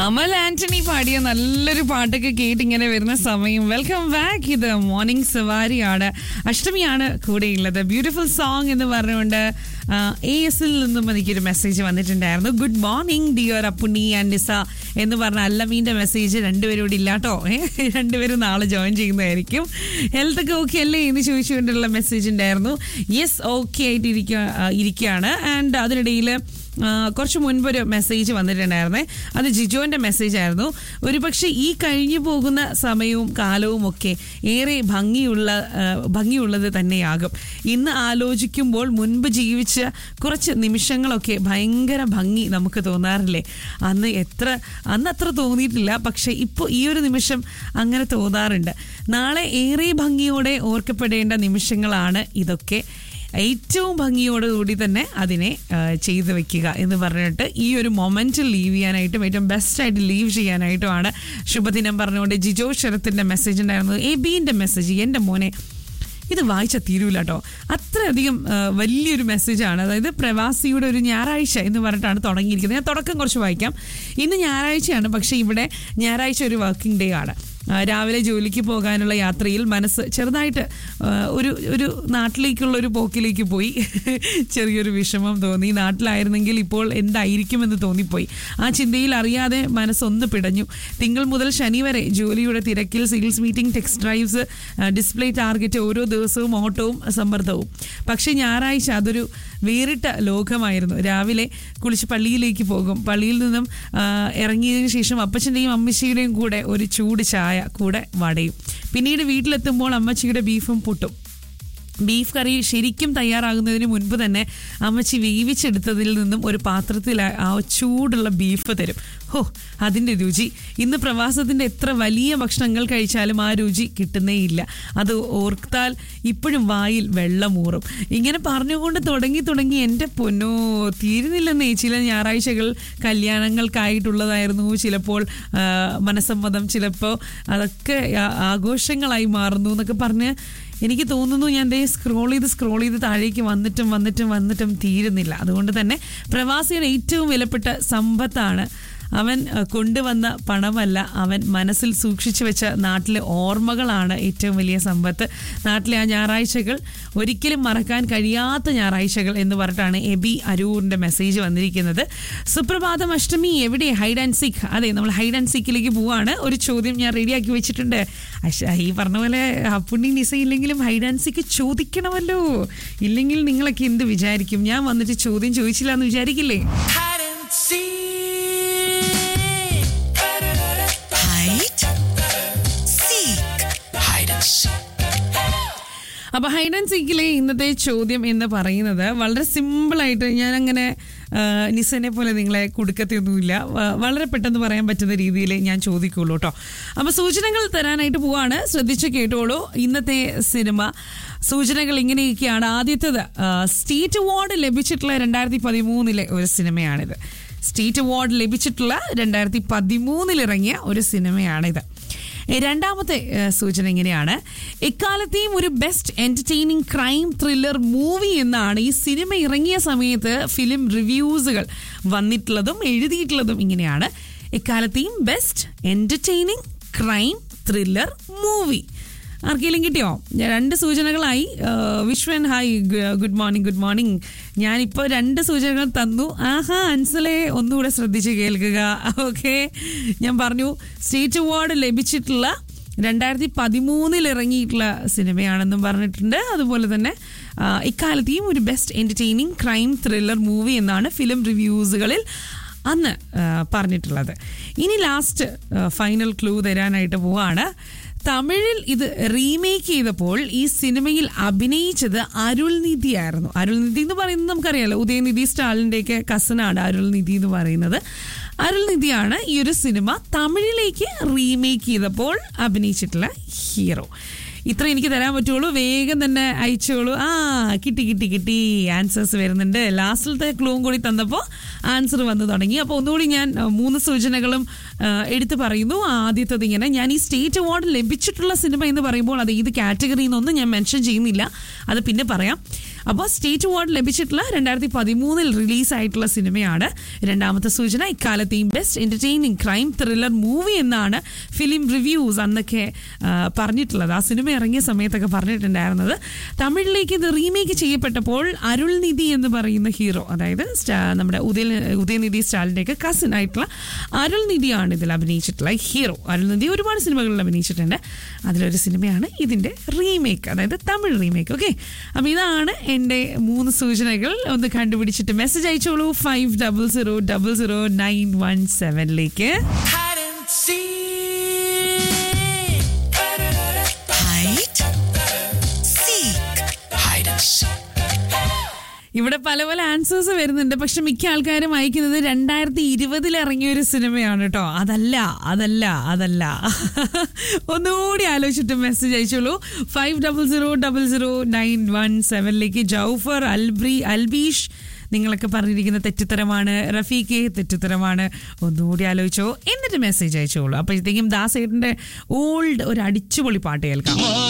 അമൽ ആന്റണി പാടിയ നല്ലൊരു പാട്ടൊക്കെ കേട്ട് ഇങ്ങനെ വരുന്ന സമയം വെൽക്കം ബാക്ക് ഇത് മോർണിംഗ് സവാരിയാണ് അഷ്ടമിയാണ് കൂടെയുള്ളത് ബ്യൂട്ടിഫുൾ സോങ് എന്ന് പറഞ്ഞുകൊണ്ട് എ എസിൽ നിന്നും എനിക്കൊരു മെസ്സേജ് വന്നിട്ടുണ്ടായിരുന്നു good morning dear Appunni and Nisa എന്ന് പറഞ്ഞ അല്ലമീൻ്റെ മെസ്സേജ് രണ്ടുപേരും ഇവിടെ ഇല്ലാട്ടോ ഏ രണ്ടുപേരും നാളെ ജോയിൻ ചെയ്യുന്നതായിരിക്കും ഹെൽത്ത് ഒക്കെ ഓക്കെ അല്ലേ എന്ന് ചോദിച്ചുകൊണ്ടുള്ള മെസ്സേജ് ഉണ്ടായിരുന്നു യെസ് ഓക്കെ ആയിട്ട് ഇരിക്കുക ഇരിക്കുകയാണ് ആൻഡ് അതിനിടയിൽ ആ, കുറച്ച് മുൻപൊരു മെസ്സേജ് വന്നിട്ടുണ്ടായിരുന്നേ അത് ജിജോന്റെ മെസ്സേജ് ആയിരുന്നു ഒരുപക്ഷെ ഈ കഴിഞ്ഞു പോകുന്ന സമയവും കാലവും ഒക്കെ ഏറെ ഭംഗിയുള്ള ആ, ഭംഗിയുള്ളത് തന്നെയാകും ഇന്ന് ആലോചിക്കുമ്പോൾ മുൻപ് ജീവിച്ച കുറച്ച് നിമിഷങ്ങളൊക്കെ ഭയങ്കര ഭംഗി നമുക്ക് തോന്നാറില്ലേ അന്ന് എത്ര അന്ന് അത്ര തോന്നിയിട്ടില്ല പക്ഷെ ഇപ്പോൾ ഈ ഒരു നിമിഷം അങ്ങനെ തോന്നാറുണ്ട് നാളെ ഏറെ ഭംഗിയോടെ ഓർക്കപ്പെടേണ്ട നിമിഷങ്ങളാണ് ഇതൊക്കെ ഏറ്റവും ഭംഗിയോടുകൂടി തന്നെ അതിനെ ആ, ചെയ്തു വെക്കുക എന്ന് പറഞ്ഞിട്ട് ഈ ഒരു മൊമെന്റ് ലീവ് ചെയ്യാനായിട്ടും ഏറ്റവും ബെസ്റ്റായിട്ട് ലീവ് ചെയ്യാനായിട്ടുമാണ് ശുഭദിനം പറഞ്ഞുകൊണ്ട് ജിജോ ശരത്തിന്റെ മെസ്സേജ് ഉണ്ടായിരുന്നു എ ബിന്റെ മെസ്സേജ് എൻ്റെ മോനെ ഇത് വായിച്ച തീരൂല കേട്ടോ അത്രയധികം ആ, വലിയൊരു മെസ്സേജാണ് അതായത് പ്രവാസിയുടെ ഒരു ഞായറാഴ്ച എന്ന് പറഞ്ഞിട്ടാണ് തുടങ്ങിയിരിക്കുന്നത് ഞാൻ തുടക്കം കുറച്ച് വായിക്കാം ഇന്ന് ഞായറാഴ്ചയാണ് പക്ഷേ ഇവിടെ ഞായറാഴ്ച ഒരു വർക്കിംഗ് ഡേ ആണ് ആ, രാവിലെ ജോലിക്ക് പോകാനുള്ള യാത്രയിൽ മനസ്സ് ചെറുതായിട്ട് ആ, ഒരു ഒരു നാട്ടിലേക്കുള്ള ഒരു പോക്കിലേക്ക് പോയി ചെറിയൊരു വിഷമം തോന്നി നാട്ടിലായിരുന്നെങ്കിൽ ഇപ്പോൾ എന്തായിരിക്കുമെന്ന് തോന്നിപ്പോയി ആ ചിന്തയിൽ അറിയാതെ മനസ്സൊന്ന് പിടഞ്ഞു തിങ്കൾ മുതൽ ശനി വരെ ജോലിയുടെ തിരക്കിൽ sales meeting test drives display target ഓരോ ദിവസവും ഓട്ടവും സമ്മർദ്ദവും പക്ഷേ ഞായറാഴ്ച അതൊരു വേറിട്ട ലോകമായിരുന്നു രാവിലെ കുളിച്ച് പള്ളിയിലേക്ക് പോകും പള്ളിയിൽ നിന്നും ആ, ഇറങ്ങിയതിനു ശേഷം അപ്പച്ചൻ്റെയും അമ്മച്ചിയുടെയും കൂടെ ഒരു ചൂട് ചായ കൂടെ വടയും പിന്നീട് വീട്ടിലെത്തുമ്പോൾ അമ്മച്ചിയുടെ ബീഫും പുട്ടും ബീഫ് കറി ശരിക്കും തയ്യാറാകുന്നതിന് മുൻപ് തന്നെ അമ്മച്ചി വേവിച്ചെടുത്തതിൽ നിന്നും ഒരു പാത്രത്തിൽ ആ- ആ ചൂടുള്ള ബീഫ് തരും ഹോ അതിൻ്റെ രുചി ഇന്ന് പ്രവാസത്തിൻ്റെ എത്ര വലിയ ഭക്ഷണങ്ങൾ കഴിച്ചാലും ആ രുചി കിട്ടുന്നേ ഇല്ല അത് ഓർത്താൽ ഇപ്പോഴും വായിൽ വെള്ളമൂറും ഇങ്ങനെ പറഞ്ഞുകൊണ്ട് തുടങ്ങി തുടങ്ങി എൻ്റെ പൊന്നോ തീരുന്നില്ലെന്നേ ചില ഞായറാഴ്ചകൾ കല്യാണങ്ങൾക്കായിട്ടുള്ളതായിരുന്നു ചിലപ്പോൾ ആ, മനസ്സമ്മതം ചിലപ്പോൾ അതൊക്കെ ആ- ആഘോഷങ്ങളായി മാറുന്നു എന്നൊക്കെ പറഞ്ഞ് എനിക്ക് തോന്നുന്നു ഞാൻ ദേ സ്ക്രോൾ ചെയ്ത് സ്ക്രോൾ ചെയ്ത് താഴേക്ക് വന്നിട്ടും വന്നിട്ടും വന്നിട്ടും തീരുന്നില്ല അതുകൊണ്ട് തന്നെ പ്രവാസിയുടെ ഏറ്റവും വിലപ്പെട്ട സമ്പത്താണ് അവൻ അഹ്, കൊണ്ടുവന്ന പണമല്ല അവൻ മനസ്സിൽ സൂക്ഷിച്ചു വെച്ച നാട്ടിലെ ഓർമ്മകളാണ് ഏറ്റവും വലിയ സമ്പത്ത് നാട്ടിലെ ആ ഞായറാഴ്ചകൾ ഒരിക്കലും മറക്കാൻ കഴിയാത്ത ഞായറാഴ്ചകൾ എന്ന് പറഞ്ഞിട്ടാണ് എബി അരൂറിന്റെ മെസ്സേജ് വന്നിരിക്കുന്നത് സുപ്രഭാതം അഷ്ടമി എവിടെ ഹൈഡ് ആൻഡ് സീക്ക് അതെ നമ്മൾ ഹൈഡ് ആൻഡ് സീക്കിലേക്ക് പോവാണ് ഒരു ചോദ്യം ഞാൻ റെഡിയാക്കി വെച്ചിട്ടുണ്ട് അശ്ശ, ഈ പറഞ്ഞ പോലെ അപ്പുണ്ണി നിസ ഇല്ലെങ്കിലും ഹൈഡ് ആൻഡ് സീക്ക് ചോദിക്കണമല്ലോ ഇല്ലെങ്കിൽ നിങ്ങളൊക്കെ എന്ത് വിചാരിക്കും ഞാൻ വന്നിട്ട് ചോദ്യം ചോദിച്ചില്ല എന്ന് വിചാരിക്കില്ലേ hide and seek. Hide, seek, Hide and seek. അപ്പൊ ഹൈഡ് ആൻഡ് സീക്കിലെ ഇന്നത്തെ ചോദ്യം എന്ന് പറയുന്നത് വളരെ സിമ്പിളായിട്ട് ഞാൻ അങ്ങനെ നിസനെ പോലെ നിങ്ങളെ കുടുക്കത്തൊന്നുമില്ല വ- വളരെ പെട്ടെന്ന് പറയാൻ പറ്റുന്ന രീതിയിൽ ഞാൻ ചോദിക്കുള്ളൂ കേട്ടോ അപ്പൊ സൂചനകൾ തരാനായിട്ട് പോവാണ് ശ്രദ്ധിച്ച് കേട്ടോളൂ ഇന്നത്തെ സിനിമ സൂചനകൾ ഇങ്ങനെയൊക്കെയാണ് ആദ്യത്തേത് ആ, സ്റ്റേറ്റ് അവാർഡ് ലഭിച്ചിട്ടുള്ള രണ്ടായിരത്തി പതിമൂന്നിലെ ഒരു സിനിമയാണിത് സ്റ്റേറ്റ് അവാർഡ് ലഭിച്ചിട്ടുള്ള രണ്ടായിരത്തി പതിമൂന്നിൽ ഇറങ്ങിയ ഒരു സിനിമയാണിത് രണ്ടാമത്തെ ഏഹ്, സൂചന ഇങ്ങനെയാണ് എക്കാലത്തെയും ഒരു best entertaining crime thriller movie എന്നാണ് ഈ സിനിമ ഇറങ്ങിയ സമയത്ത് ഫിലിം റിവ്യൂസുകൾ വന്നിട്ടുള്ളതും എഴുതിയിട്ടുള്ളതും ഇങ്ങനെയാണ് എക്കാലത്തെയും best entertaining crime thriller movie ആർക്കെങ്കിലും കിട്ടിയോ ഞാൻ രണ്ട് സൂചനകളായി ഏഹ്, വിശ്വൻ ഹായ് ഗ- ഗുഡ് മോർണിംഗ് ഗുഡ് മോർണിംഗ് ഞാനിപ്പോൾ രണ്ട് സൂചനകൾ തന്നു ആഹാ അൻസലെ ഒന്നുകൂടെ ശ്രദ്ധിച്ച് കേൾക്കുക ഓക്കെ ഞാൻ പറഞ്ഞു സ്റ്റേറ്റ് അവാർഡ് ലഭിച്ചിട്ടുള്ള രണ്ടായിരത്തി പതിമൂന്നിൽ ഇറങ്ങിയിട്ടുള്ള സിനിമയാണെന്നും പറഞ്ഞിട്ടുണ്ട് അതുപോലെ തന്നെ ആ, ഇക്കാലത്തെയും ഒരു best entertaining crime thriller movie എന്നാണ് ഫിലിം റിവ്യൂസുകളിൽ അന്ന് ആ, പറഞ്ഞിട്ടുള്ളത് ഇനി ലാസ്റ്റ് ഫൈനൽ ക്ലൂ തരാനായിട്ട് പോവാണ് തമിഴിൽ ഇത് റീമേക്ക് ചെയ്തപ്പോൾ ഈ സിനിമയിൽ അഭിനയിച്ചത് അരുൾനിധി ആയിരുന്നു അരുൾനിധി എന്ന് പറയുന്നത് നമുക്കറിയാലോ ഉദയനിധി സ്റ്റാലിൻ്റെയൊക്കെ കസനാണ് അരുൾനിധി എന്ന് പറയുന്നത് അരുൾനിധിയാണ് ഈ ഒരു സിനിമ തമിഴിലേക്ക് റീമേക്ക് ചെയ്തപ്പോൾ അഭിനയിച്ചിട്ടുള്ള ഹീറോ ഇത്ര എനിക്ക് തരാൻ പറ്റുള്ളൂ വേഗം തന്നെ അയച്ചോളൂ ആ കിട്ടി കിട്ടി കിട്ടി ആൻസേഴ്സ് വരുന്നുണ്ട് ലാസ്റ്റിലത്തെ ക്ലൂവും കൂടി തന്നപ്പോൾ ആൻസർ വന്നു തുടങ്ങി അപ്പോൾ ഒന്നുകൂടി ഞാൻ ആ, മൂന്ന് സൂചനകളും ആ, എടുത്ത് പറയുന്നു ആദ്യത്തത് ഇങ്ങനെ ഞാൻ ഈ സ്റ്റേറ്റ് അവാർഡ് ലഭിച്ചിട്ടുള്ള സിനിമ എന്ന് പറയുമ്പോൾ അത് ഏത് കാറ്റഗറിയിൽ നിന്നൊന്നും ഞാൻ മെൻഷൻ ചെയ്യുന്നില്ല അത് പിന്നെ പറയാം അപ്പോൾ സ്റ്റേറ്റ് അവാർഡ് ലഭിച്ചിട്ടുള്ള രണ്ടായിരത്തി പതിമൂന്നിൽ റിലീസായിട്ടുള്ള സിനിമയാണ് രണ്ടാമത്തെ സൂചന ഇക്കാലത്തെയും best entertaining crime thriller movie എന്നാണ് ഫിലിം റിവ്യൂസ് അന്നൊക്കെ ആ, പറഞ്ഞിട്ടുള്ളത് ആ സിനിമ ഇറങ്ങിയ സമയത്തൊക്കെ പറഞ്ഞിട്ടുണ്ടായിരുന്നത് തമിഴിലേക്ക് ഇത് റീമേക്ക് ചെയ്യപ്പെട്ടപ്പോൾ അരുൾനിധി എന്ന് പറയുന്ന ഹീറോ അതായത് സ്റ്റാ- നമ്മുടെ ഉദയ ഉദയനിധി സ്റ്റാലിൻ്റെയൊക്കെ കസിൻ ആയിട്ടുള്ള അരുൾനിധിയാണ് ഇതിൽ അഭിനയിച്ചിട്ടുള്ള ഹീറോ അരുൾനിധി ഒരുപാട് സിനിമകളിൽ അഭിനയിച്ചിട്ടുണ്ട് അതിലൊരു സിനിമയാണ് ഇതിൻ്റെ റീമേക്ക് അതായത് തമിഴ് റീമേക്ക് ഓക്കെ അപ്പോൾ ഇതാണ് എൻ്റെ മൂന്ന് സൂചനകൾ ഒന്ന് കണ്ടുപിടിച്ചിട്ട് മെസ്സേജ് അയച്ചോളൂ five double zero double zero nine one സെവനിലേക്ക് hide and seek. Hide. Seek. Hide and seek. ഇവിടെ പല പല ആൻസേഴ്സ് വരുന്നുണ്ട് പക്ഷെ മിക്ക ആൾക്കാരും അയക്കുന്നത് രണ്ടായിരത്തി ഇരുപതിൽ ഇറങ്ങിയ ഒരു സിനിമയാണ് കേട്ടോ അതല്ല അതല്ല അതല്ല ഒന്നുകൂടി ആലോചിച്ചിട്ട് മെസ്സേജ് അയച്ചോളൂ five double zero double zero nine one സെവനിലേക്ക് ജൗഫർ അൽബ്രി അൽബീഷ് നിങ്ങളൊക്കെ പറഞ്ഞിരിക്കുന്ന തെറ്റുത്തരമാണ് റഫീഖെ തെറ്റുത്തരമാണ് ഒന്നുകൂടി ആലോചിച്ചോ എന്നിട്ട് മെസ്സേജ് അയച്ചോളൂ അപ്പോഴത്തേക്കും ദാസേട്ടൻ്റെ ഓൾഡ് ഒരു അടിച്ചുപൊളി പാട്ട് കേൾക്കാം